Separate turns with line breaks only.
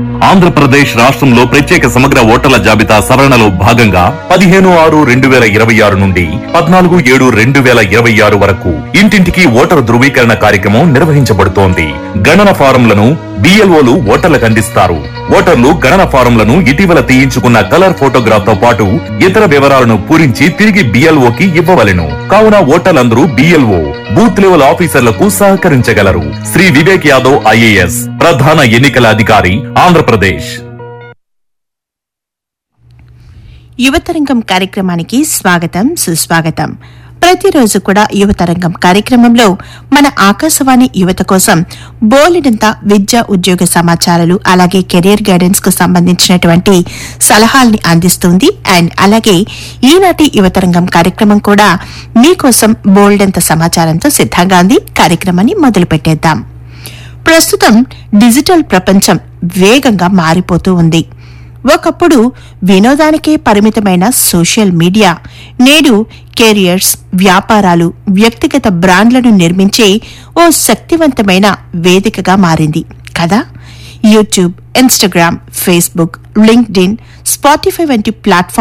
ఆంధ్రప్రదేశ్ రాష్ట్రంలో ప్రత్యేక సమగ్ర ఓటర్ల జాబితా సవరణలో భాగంగా పదిహేను ఆరు రెండు వేల ఇరవై ఆరు నుండి పద్నాలుగు ఏడు రెండు వేల ఇరవై ఆరు వరకు ఇంటింటికి ఓటరు ధృవీకరణ కార్యక్రమం నిర్వహించబడుతోంది గణన ఫారంలను బిఎల్ఓలు ఓటర్లకు అందిస్తారు ఓటర్లు గణన ఫారంలను ఇటీవల తీయించుకున్న కలర్ ఫోటోగ్రాఫ్ తో పాటు ఇతర వివరాలను పూరించి తిరిగి బిఎల్ఓకి ఇవ్వవలెను కావున ఓటర్లందరూ బిఎల్ఓ బూత్ లెవెల్ ఆఫీసర్లకు సహకరించగలరు శ్రీ వివేక్ యాదవ్ ఐఏఎస్ ప్రధాన ఎన్నికల అధికారి ఆంధ్రప్రదేశ్
యువతరంగం కార్యక్రమానికి స్వాగతం సుస్వాగతం ప్రతిరోజు కూడా యువతరంగం కార్యక్రమంలో మన ఆకాశవాణి యువత కోసం బోలెడంత విద్య ఉద్యోగ సమాచారాలు అలాగే కెరీర్ గైడెన్స్ కు సంబంధించినటువంటి సలహాల్ని అందిస్తుంది అండ్ అలాగే ఈనాటి యువతరంగం కార్యక్రమం కూడా మీకోసం బోల్డెంత సమాచారంతో సిద్ధంగా ఉంది కార్యక్రమాన్ని మొదలు పెట్టేద్దాం ప్రస్తుతం డిజిటల్ ప్రపంచం వేగంగా మారిపోతూ ఉంది ఒకప్పుడు వినోదానికే పరిమితమైన సోషల్ మీడియా నేడు కెరియర్స్ వ్యాపారాలు వ్యక్తిగత బ్రాండ్లను నిర్మించే ఓ శక్తివంతమైన వేదికగా మారింది కదా YouTube Instagram Facebook LinkedIn Spotify వంటి ప్లాట్ఫామ్